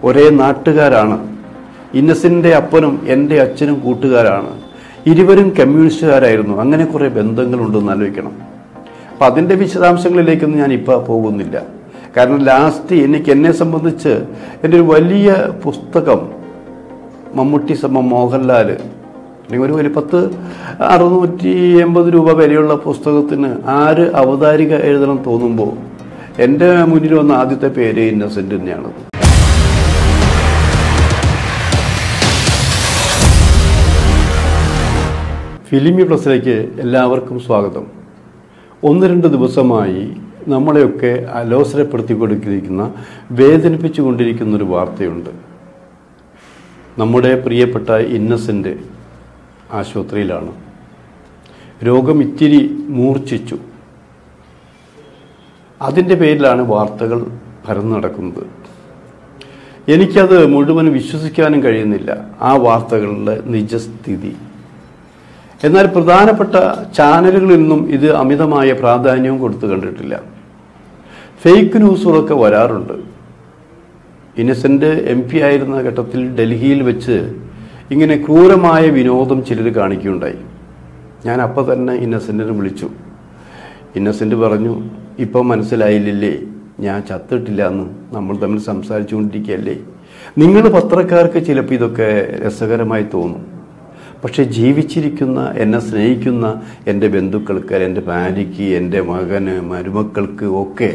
ഒരേ നാട്ടുകാരാണ് ഇന്നസെൻ്റെ അപ്പനും എൻ്റെ അച്ഛനും കൂട്ടുകാരാണ് ഇരുവരും കമ്മ്യൂണിസ്റ്റുകാരായിരുന്നു അങ്ങനെ കുറേ ബന്ധങ്ങളുണ്ടെന്ന് ആലോചിക്കണം അപ്പം അതിൻ്റെ വിശദാംശങ്ങളിലേക്കൊന്നും ഞാൻ ഇപ്പോൾ പോകുന്നില്ല കാരണം ലാസ്റ്റ് എനിക്ക് എന്നെ സംബന്ധിച്ച് എൻ്റെ ഒരു വലിയ പുസ്തകം മമ്മൂട്ടി സമ മോഹൻലാൽ അല്ലെങ്കിൽ ഒരു വലിയ പത്ത് അറുന്നൂറ്റി എൺപത് രൂപ വിലയുള്ള പുസ്തകത്തിന് ആര് അവതാരിക എഴുതണം തോന്നുമ്പോൾ എൻ്റെ മുന്നിൽ വന്ന ആദ്യത്തെ പേര് ഇന്നസെൻ്റ് തന്നെയാണ് ഫിലിമി പ്ലസിലേക്ക് എല്ലാവർക്കും സ്വാഗതം ഒന്ന് രണ്ട് ദിവസമായി നമ്മളെയൊക്കെ അലോസരപ്പെടുത്തി കൊടുത്തിരിക്കുന്ന വേദനിപ്പിച്ചു കൊണ്ടിരിക്കുന്ന ഒരു വാർത്തയുണ്ട് നമ്മുടെ പ്രിയപ്പെട്ട ഇന്നസെൻ്റ് ആശുപത്രിയിലാണ് രോഗം ഇത്തിരി മൂർച്ഛിച്ചു അതിൻ്റെ പേരിലാണ് വാർത്തകൾ പരന്നു നടക്കുന്നത് എനിക്കത് മുഴുവൻ വിശ്വസിക്കാനും കഴിയുന്നില്ല ആ വാർത്തകളുടെ നിജസ്ഥിതി എന്നാൽ പ്രധാനപ്പെട്ട ചാനലുകളിൽ നിന്നും ഇത് അമിതമായ പ്രാധാന്യവും കൊടുത്തു കണ്ടിട്ടില്ല ഫേക്ക് ന്യൂസുകളൊക്കെ വരാറുണ്ട് ഇന്നസെൻ്റ് എം പി ആയിരുന്ന ഘട്ടത്തിൽ ഡൽഹിയിൽ വെച്ച് ഇങ്ങനെ ക്രൂരമായ വിനോദം ചിലർ കാണിക്കുകയുണ്ടായി ഞാൻ അപ്പോൾ തന്നെ ഇന്നസെൻറ്റിനെ വിളിച്ചു ഇന്നസെൻ്റ് പറഞ്ഞു ഇപ്പം മനസ്സിലായില്ലേ ഞാൻ ചത്തിട്ടില്ല എന്ന് നമ്മൾ തമ്മിൽ സംസാരിച്ചു കൊണ്ടിരിക്കുകയല്ലേ നിങ്ങൾ പത്രക്കാർക്ക് ചിലപ്പോൾ ഇതൊക്കെ രസകരമായി തോന്നും പക്ഷേ ജീവിച്ചിരിക്കുന്ന എന്നെ സ്നേഹിക്കുന്ന എൻ്റെ ബന്ധുക്കൾക്ക് എൻ്റെ ഭാര്യയ്ക്ക് എൻ്റെ മകന് മരുമക്കൾക്ക് ഒക്കെ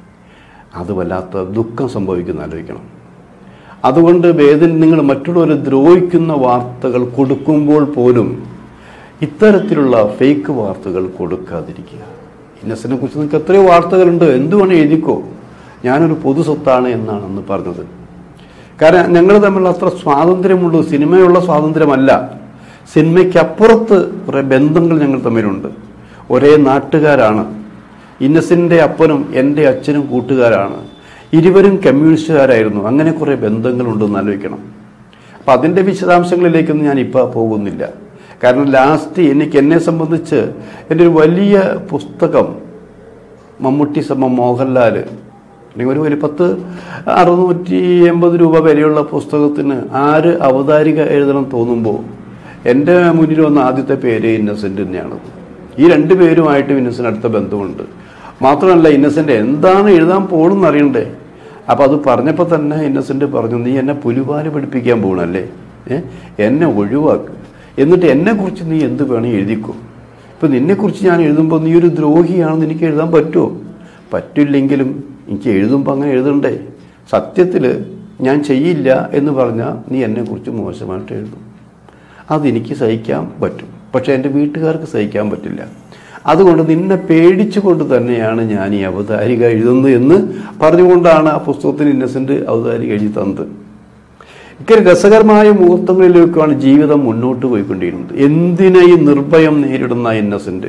അത് വല്ലാത്ത ദുഃഖം സംഭവിക്കുന്ന ആലോചിക്കണം അതുകൊണ്ട് വേദന നിങ്ങൾ മറ്റുള്ളവരെ ദ്രോഹിക്കുന്ന വാർത്തകൾ കൊടുക്കുമ്പോൾ പോലും ഇത്തരത്തിലുള്ള ഫേക്ക് വാർത്തകൾ കൊടുക്കാതിരിക്കുക ഇന്നസെനെ കുറിച്ച് നിങ്ങൾക്ക് എത്രയോ വാർത്തകളുണ്ട് എന്തുവേണം എഴുതിക്കോ ഞാനൊരു പൊതു സ്വത്താണ് എന്നാണ് അന്ന് പറഞ്ഞത് കാരണം ഞങ്ങൾ തമ്മിൽ അത്ര സ്വാതന്ത്ര്യമുള്ളൂ സിനിമയുള്ള സ്വാതന്ത്ര്യമല്ല സിനിമയ്ക്കപ്പുറത്ത് കുറേ ബന്ധങ്ങൾ ഞങ്ങൾ തമ്മിലുണ്ട് ഒരേ നാട്ടുകാരാണ് ഇന്നസെൻ്റെ അപ്പനും എൻ്റെ അച്ഛനും കൂട്ടുകാരാണ് ഇരുവരും കമ്മ്യൂണിസ്റ്റുകാരായിരുന്നു അങ്ങനെ കുറേ ബന്ധങ്ങളുണ്ടെന്ന് ആലോചിക്കണം അപ്പം അതിൻ്റെ വിശദാംശങ്ങളിലേക്കൊന്നും ഞാൻ ഇപ്പോൾ പോകുന്നില്ല കാരണം ലാസ്റ്റ് എനിക്ക് എന്നെ സംബന്ധിച്ച് എൻ്റെ ഒരു വലിയ പുസ്തകം മമ്മൂട്ടി സമ മോഹൻലാൽ അല്ലെങ്കിൽ ഒരു വലിയ പത്ത് അറുന്നൂറ്റി എൺപത് രൂപ വിലയുള്ള പുസ്തകത്തിന് ആര് അവതാരിക എഴുതണം തോന്നുമ്പോൾ എൻ്റെ മുന്നിൽ വന്ന ആദ്യത്തെ പേര് ഇന്നസെൻ്റ് തന്നെയാണ് ഈ രണ്ട് പേരുമായിട്ട് ഇന്നസെൻ്റ് അടുത്ത ബന്ധമുണ്ട് മാത്രമല്ല ഇന്നസെൻ്റ് എന്താണ് എഴുതാൻ പോകണമെന്ന് അറിയണ്ടേ അപ്പോൾ അത് പറഞ്ഞപ്പോൾ തന്നെ ഇന്നസെൻ്റ് പറഞ്ഞു നീ എന്നെ പുലിപാല് പഠിപ്പിക്കാൻ പോകണല്ലേ ഏ എന്നെ ഒഴിവാക്ക് എന്നിട്ട് എന്നെക്കുറിച്ച് നീ എന്ത് വേണം എഴുതിക്കോ ഇപ്പം നിന്നെക്കുറിച്ച് ഞാൻ എഴുതുമ്പോൾ നീ ഒരു ദ്രോഹിയാണെന്ന് എനിക്ക് എഴുതാൻ പറ്റുമോ പറ്റില്ലെങ്കിലും എനിക്ക് എഴുതുമ്പോൾ അങ്ങനെ എഴുതണ്ടേ സത്യത്തിൽ ഞാൻ ചെയ്യില്ല എന്ന് പറഞ്ഞാൽ നീ എന്നെക്കുറിച്ച് മോശമായിട്ട് എഴുതും അതെനിക്ക് സഹിക്കാൻ പറ്റും പക്ഷേ എൻ്റെ വീട്ടുകാർക്ക് സഹിക്കാൻ പറ്റില്ല അതുകൊണ്ട് നിന്നെ പേടിച്ചുകൊണ്ട് തന്നെയാണ് ഞാൻ ഈ അവതാരിക എഴുതുന്നത് എന്ന് പറഞ്ഞുകൊണ്ടാണ് ആ പുസ്തകത്തിന് ഇന്നസെൻ്റ് അവതാരിക എഴുതി തന്നത് ഇക്കരെ രസകരമായ മുഹൂർത്തങ്ങളിലേക്കാണ് ജീവിതം മുന്നോട്ട് പോയിക്കൊണ്ടിരുന്നത് എന്തിനെ ഈ നിർഭയം നേരിടുന്ന ഇന്നസെൻ്റ്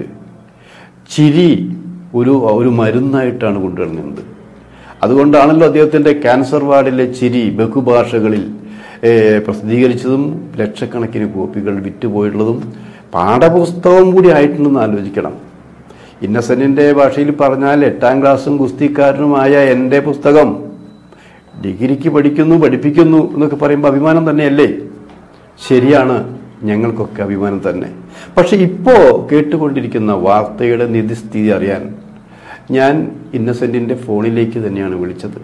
ചിരി ഒരു ഒരു മരുന്നായിട്ടാണ് കൊണ്ടുവരുന്നത് അതുകൊണ്ടാണല്ലോ അദ്ദേഹത്തിൻ്റെ ക്യാൻസർ വാർഡിലെ ചിരി ബഹുഭാഷകളിൽ ഏഹ്, പ്രസിദ്ധീകരിച്ചതും ലക്ഷക്കണക്കിന് കോപ്പികൾ വിറ്റുപോയിട്ടുള്ളതും പാഠപുസ്തകം കൂടി ആയിട്ടുണ്ടെന്ന് ആലോചിക്കണം ഇന്നസെൻറ്റിൻ്റെ ഭാഷയിൽ പറഞ്ഞാൽ എട്ടാം ക്ലാസ്സും ഗുസ്തിക്കാരനുമായ എൻ്റെ പുസ്തകം ഡിഗ്രിക്ക് പഠിക്കുന്നു പഠിപ്പിക്കുന്നു എന്നൊക്കെ പറയുമ്പോൾ അഭിമാനം തന്നെയല്ലേ ശരിയാണ് ഞങ്ങൾക്കൊക്കെ അഭിമാനം തന്നെ പക്ഷെ ഇപ്പോൾ കേട്ടുകൊണ്ടിരിക്കുന്ന വാർത്തയുടെ നിധിസ്ഥിതി അറിയാൻ ഞാൻ ഇന്നസെൻറ്റിൻ്റെ ഫോണിലേക്ക് തന്നെയാണ് വിളിച്ചത്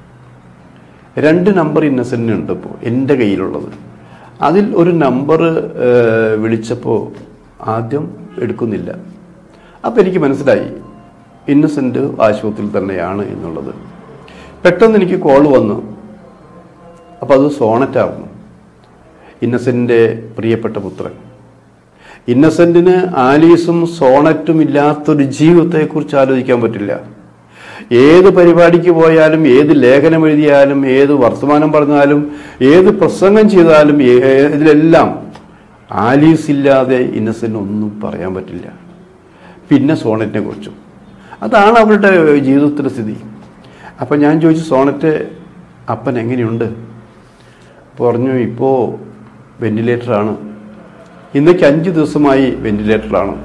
രണ്ട് നമ്പർ ഇന്നസെൻറ്റിനുണ്ട് ഇപ്പോൾ എൻ്റെ കയ്യിലുള്ളത് അതിൽ ഒരു നമ്പർ വിളിച്ചപ്പോൾ ആദ്യം എടുക്കുന്നില്ല അപ്പോൾ എനിക്ക് മനസ്സിലായി ഇന്നസെൻ്റ് ആശുപത്രിയിൽ തന്നെയാണ് എന്നുള്ളത് പെട്ടെന്ന് എനിക്ക് കോൾ വന്നു അപ്പോൾ അത് സോണറ്റായിരുന്നു ഇന്നസെൻ്റെ പ്രിയപ്പെട്ട പുത്രൻ ഇന്നസെൻറ്റിന് ആലീസും സോണറ്റും ഇല്ലാത്തൊരു ജീവിതത്തെക്കുറിച്ച് ആലോചിക്കാൻ പറ്റില്ല ഏത് പരിപാടിക്ക് പോയാലും ഏത് ലേഖനം എഴുതിയാലും ഏത് വർത്തമാനം പറഞ്ഞാലും ഏത് പ്രസംഗം ചെയ്താലും ഏ- ഇതിലെല്ലാം ആലീസ് ഇല്ലാതെ ഇന്നസെൻ്റ് ഒന്നും പറയാൻ പറ്റില്ല പിന്നെ സോണറ്റിനെ കുറിച്ചും അതാണ് അവരുടെ ജീവിതത്തിൻ്റെ സ്ഥിതി അപ്പം ഞാൻ ചോദിച്ചു സോണറ്റ് അപ്പൻ എങ്ങനെയുണ്ട് പറഞ്ഞു ഇപ്പോൾ വെന്റിലേറ്ററാണ് ഇന്നേക്ക് അഞ്ച് ദിവസമായി വെന്റിലേറ്ററിലാണ്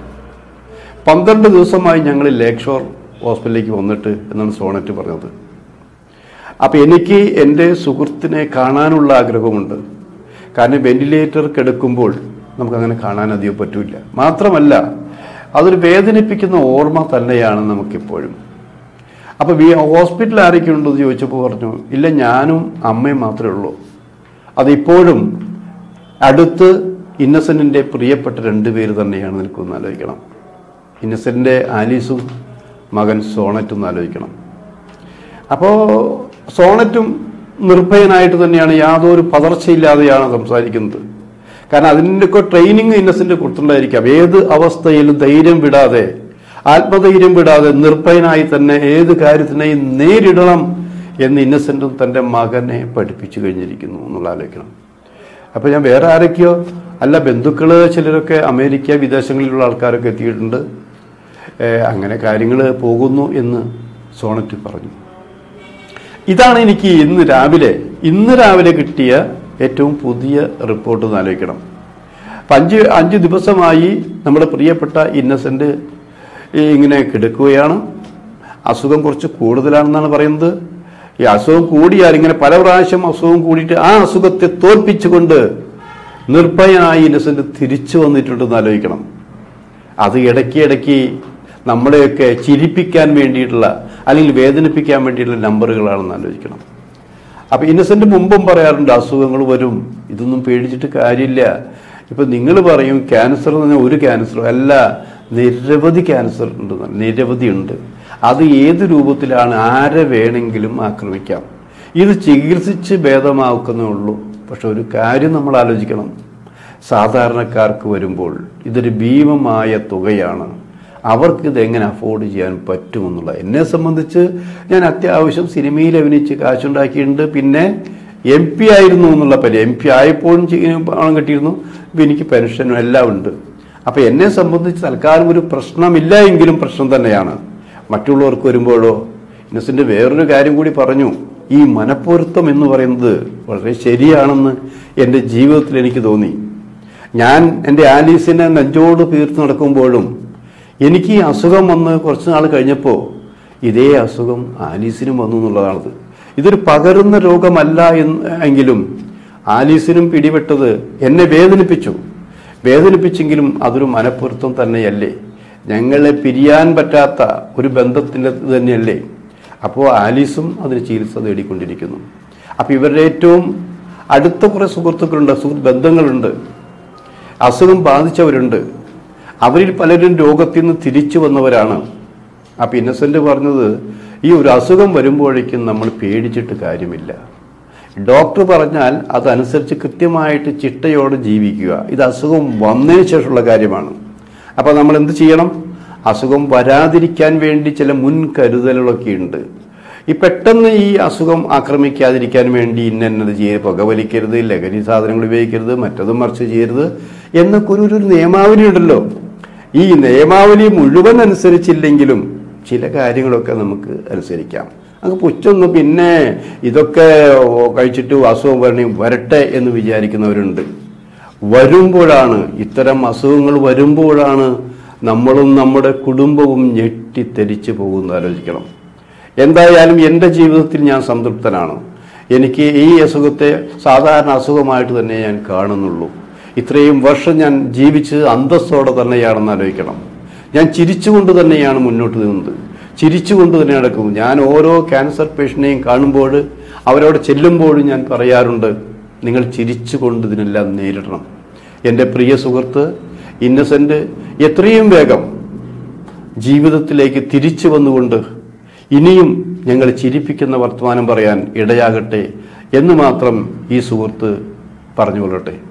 പന്ത്രണ്ട് ദിവസമായി ഞങ്ങൾ ലേക്ക് ഷോർ ഹോസ്പിറ്റലിലേക്ക് വന്നിട്ട് എന്നാണ് സോണറ്റ് പറഞ്ഞത് അപ്പം എനിക്ക് എൻ്റെ സുഹൃത്തിനെ കാണാനുള്ള ആഗ്രഹമുണ്ട് കാരണം വെന്റിലേറ്റർ കിടക്കുമ്പോൾ നമുക്കങ്ങനെ കാണാൻ അധികം പറ്റില്ല മാത്രമല്ല അതൊരു വേദനിപ്പിക്കുന്ന ഓർമ്മ തന്നെയാണ് നമുക്കിപ്പോഴും അപ്പോൾ വി ഹോസ്പിറ്റലിൽ ആരൊക്കെ ഉണ്ടെന്ന് ചോദിച്ചപ്പോൾ പറഞ്ഞു ഇല്ല ഞാനും അമ്മയും മാത്രമേ ഉള്ളൂ അതിപ്പോഴും അടുത്ത് ഇന്നസെൻറ്റിൻ്റെ പ്രിയപ്പെട്ട രണ്ട് പേര് തന്നെയാണ് നിൽക്കുമെന്ന് ആലോചിക്കണം ഇന്നസെൻറ്റിൻ്റെ ആലീസും മകൻ സോണറ്റും എന്ന് ആലോചിക്കണം അപ്പോൾ സോണറ്റും നിർഭയനായിട്ട് തന്നെയാണ് യാതൊരു പതർച്ചയില്ലാതെയാണ് സംസാരിക്കുന്നത് കാരണം അതിൻ്റെയൊക്കെ ട്രെയിനിങ് ഇന്നസെൻ്റ് കൊടുത്തിട്ടുണ്ടായിരിക്കാം ഏത് അവസ്ഥയിലും ധൈര്യം വിടാതെ ആത്മധൈര്യം വിടാതെ നിർഭയനായി തന്നെ ഏത് കാര്യത്തിനെയും നേരിടണം എന്ന് ഇന്നസെൻറ്റും തൻ്റെ മകനെ പഠിപ്പിച്ചു കഴിഞ്ഞിരിക്കുന്നു എന്നുള്ള ആലോചിക്കണം അപ്പോൾ ഞാൻ വേറെ ആരൊക്കെയോ അല്ല ബന്ധുക്കൾ ചിലരൊക്കെ അമേരിക്ക വിദേശങ്ങളിലുള്ള ആൾക്കാരൊക്കെ എത്തിയിട്ടുണ്ട് ഏഹ് അങ്ങനെ കാര്യങ്ങൾ പോകുന്നു എന്ന് സോണറ്റ് പറഞ്ഞു ഇതാണ് എനിക്ക് ഇന്ന് രാവിലെ ഇന്ന് രാവിലെ കിട്ടിയ ഏറ്റവും പുതിയ റിപ്പോർട്ട് എന്ന് ആലോചിക്കണം അപ്പം അഞ്ച് അഞ്ച് ദിവസമായി നമ്മുടെ പ്രിയപ്പെട്ട ഇന്നസെൻ്റ് ഇങ്ങനെ കിടക്കുകയാണ് അസുഖം കുറച്ച് കൂടുതലാണെന്നാണ് പറയുന്നത് ഈ അസുഖം കൂടിയാൽ ഇങ്ങനെ പല പ്രാവശ്യം അസുഖം കൂടിയിട്ട് ആ അസുഖത്തെ തോൽപ്പിച്ചുകൊണ്ട് നിർഭയനായി ഇന്നസെൻ്റ് തിരിച്ചു വന്നിട്ടുണ്ടെന്ന് ആലോചിക്കണം അത് ഇടയ്ക്ക് ഇടയ്ക്ക് നമ്മളെയൊക്കെ ചിരിപ്പിക്കാൻ വേണ്ടിയിട്ടുള്ള അല്ലെങ്കിൽ വേദനിപ്പിക്കാൻ വേണ്ടിയിട്ടുള്ള നമ്പറുകളാണെന്ന് ആലോചിക്കണം അപ്പം ഇന്നസെൻ്റ് മുമ്പും പറയാറുണ്ട് അസുഖങ്ങൾ വരും ഇതൊന്നും പേടിച്ചിട്ട് കാര്യമില്ല ഇപ്പം നിങ്ങൾ പറയും ക്യാൻസർ എന്ന് പറഞ്ഞാൽ ഒരു ക്യാൻസറും അല്ല നിരവധി ക്യാൻസർ ഉണ്ട് നിരവധി ഉണ്ട് അത് ഏത് രൂപത്തിലാണ് ആരെ വേണമെങ്കിലും ആക്രമിക്കാം ഇത് ചികിത്സിച്ച് ഭേദമാക്കുന്നേ ഉള്ളൂ പക്ഷെ ഒരു കാര്യം നമ്മൾ ആലോചിക്കണം സാധാരണക്കാർക്ക് വരുമ്പോൾ ഇതൊരു ഭീമമായ തുകയാണ് അവർക്ക് ഇത് എങ്ങനെ അഫോർഡ് ചെയ്യാൻ പറ്റുമെന്നുള്ള എന്നെ സംബന്ധിച്ച് ഞാൻ അത്യാവശ്യം സിനിമയിൽ അഭിനയിച്ച് കാശുണ്ടാക്കിയിട്ടുണ്ട് പിന്നെ എം പി ആയിരുന്നു എന്നുള്ള പരി എം പി ആയപ്പോഴും ചെയ്യ- പണം കിട്ടിയിരുന്നു ഇപ്പം എനിക്ക് പെൻഷനും എല്ലാം ഉണ്ട് അപ്പം എന്നെ സംബന്ധിച്ച് തൽക്കാലം ഒരു പ്രശ്നമില്ല എങ്കിലും പ്രശ്നം തന്നെയാണ് മറ്റുള്ളവർക്ക് വരുമ്പോഴോ ഇന്നസെൻ്റ് വേറൊരു കാര്യം കൂടി പറഞ്ഞു ഈ മനപ്പൊരുത്തം എന്ന് പറയുന്നത് വളരെ ശരിയാണെന്ന് എൻ്റെ ജീവിതത്തിൽ എനിക്ക് തോന്നി ഞാൻ എൻ്റെ ആലീസിനെ നെഞ്ചോട് തീർത്ത് നടക്കുമ്പോഴും എനിക്ക് ഈ അസുഖം വന്ന് കുറച്ച് നാൾ കഴിഞ്ഞപ്പോൾ ഇതേ അസുഖം ആലീസിനും വന്നു എന്നുള്ളതാണത് ഇതൊരു പകരുന്ന രോഗമല്ല എന്ന് എങ്കിലും ആലീസിനും പിടിപെട്ടത് എന്നെ വേദനിപ്പിച്ചു വേദനിപ്പിച്ചെങ്കിലും അതൊരു മനപ്പൊരുത്തം തന്നെയല്ലേ ഞങ്ങളെ പിരിയാൻ പറ്റാത്ത ഒരു ബന്ധത്തിൻ്റെ ഇത് തന്നെയല്ലേ അപ്പോൾ ആലീസും അതിന് ചികിത്സ തേടിക്കൊണ്ടിരിക്കുന്നു അപ്പോൾ ഇവരുടെ ഏറ്റവും അടുത്ത കുറേ സുഹൃത്തുക്കളുണ്ട് സുഹൃത്ത് ബന്ധങ്ങളുണ്ട് അസുഖം ബാധിച്ചവരുണ്ട് അവരിൽ പലരും രോഗത്തിൽ നിന്ന് തിരിച്ചു വന്നവരാണ് അപ്പം ഇന്നസെൻ്റ് പറഞ്ഞത് ഈ ഒരു അസുഖം വരുമ്പോഴേക്കും നമ്മൾ പേടിച്ചിട്ട് കാര്യമില്ല ഡോക്ടർ പറഞ്ഞാൽ അതനുസരിച്ച് കൃത്യമായിട്ട് ചിട്ടയോടെ ജീവിക്കുക ഇത് അസുഖം വന്നതിന് ശേഷമുള്ള കാര്യമാണ് അപ്പോൾ നമ്മൾ എന്ത് ചെയ്യണം അസുഖം വരാതിരിക്കാൻ വേണ്ടി ചില മുൻകരുതലുകളൊക്കെ ഉണ്ട് ഈ പെട്ടെന്ന് ഈ അസുഖം ആക്രമിക്കാതിരിക്കാൻ വേണ്ടി ഇന്നത് ചെയ്യരുത് പുകവലിക്കരുത് ലഹരി സാധനങ്ങൾ ഉപയോഗിക്കരുത് മറ്റതും മറിച്ച് ചെയ്യരുത് എന്നൊക്കെ ഒരു ഒരു നിയമാവലി ഉണ്ടല്ലോ ഈ നിയമാവലി മുഴുവൻ അനുസരിച്ചില്ലെങ്കിലും ചില കാര്യങ്ങളൊക്കെ നമുക്ക് അനുസരിക്കാം അങ്ങ് പുച്ഛൊന്ന് പിന്നെ ഇതൊക്കെ കഴിച്ചിട്ട് അസുഖം വരണേ വരട്ടെ എന്ന് വിചാരിക്കുന്നവരുണ്ട് വരുമ്പോഴാണ് ഇത്തരം അസുഖങ്ങൾ വരുമ്പോഴാണ് നമ്മളും നമ്മുടെ കുടുംബവും ഞെട്ടിത്തെരിച്ചു പോകുന്നത് ആലോചിക്കണം എന്തായാലും എൻ്റെ ജീവിതത്തിൽ ഞാൻ സംതൃപ്തനാണ് എനിക്ക് ഈ അസുഖത്തെ സാധാരണ അസുഖമായിട്ട് തന്നെ ഞാൻ കാണുന്നുള്ളൂ ഇത്രയും വർഷം ഞാൻ ജീവിച്ചത് അന്തസ്സോടെ തന്നെയാണെന്ന് ആലോചിക്കണം ഞാൻ ചിരിച്ചുകൊണ്ട് തന്നെയാണ് മുന്നോട്ട് നിന്നത് ചിരിച്ചുകൊണ്ട് തന്നെ നടക്കുന്നു ഞാൻ ഓരോ ക്യാൻസർ പേഷ്യനെയും കാണുമ്പോൾ അവരോട് ചെല്ലുമ്പോഴും ഞാൻ പറയാറുണ്ട് നിങ്ങൾ ചിരിച്ചുകൊണ്ട് ഇതിനെല്ലാം നേരിടണം എൻ്റെ പ്രിയ സുഹൃത്ത് ഇന്നസെൻ്റ് എത്രയും വേഗം ജീവിതത്തിലേക്ക് തിരിച്ചു വന്നുകൊണ്ട് ഇനിയും ഞങ്ങൾ ചിരിപ്പിക്കുന്ന വർത്തമാനം പറയാൻ ഇടയാകട്ടെ എന്ന് മാത്രം ഈ സുഹൃത്ത് പറഞ്ഞുകൊള്ളട്ടെ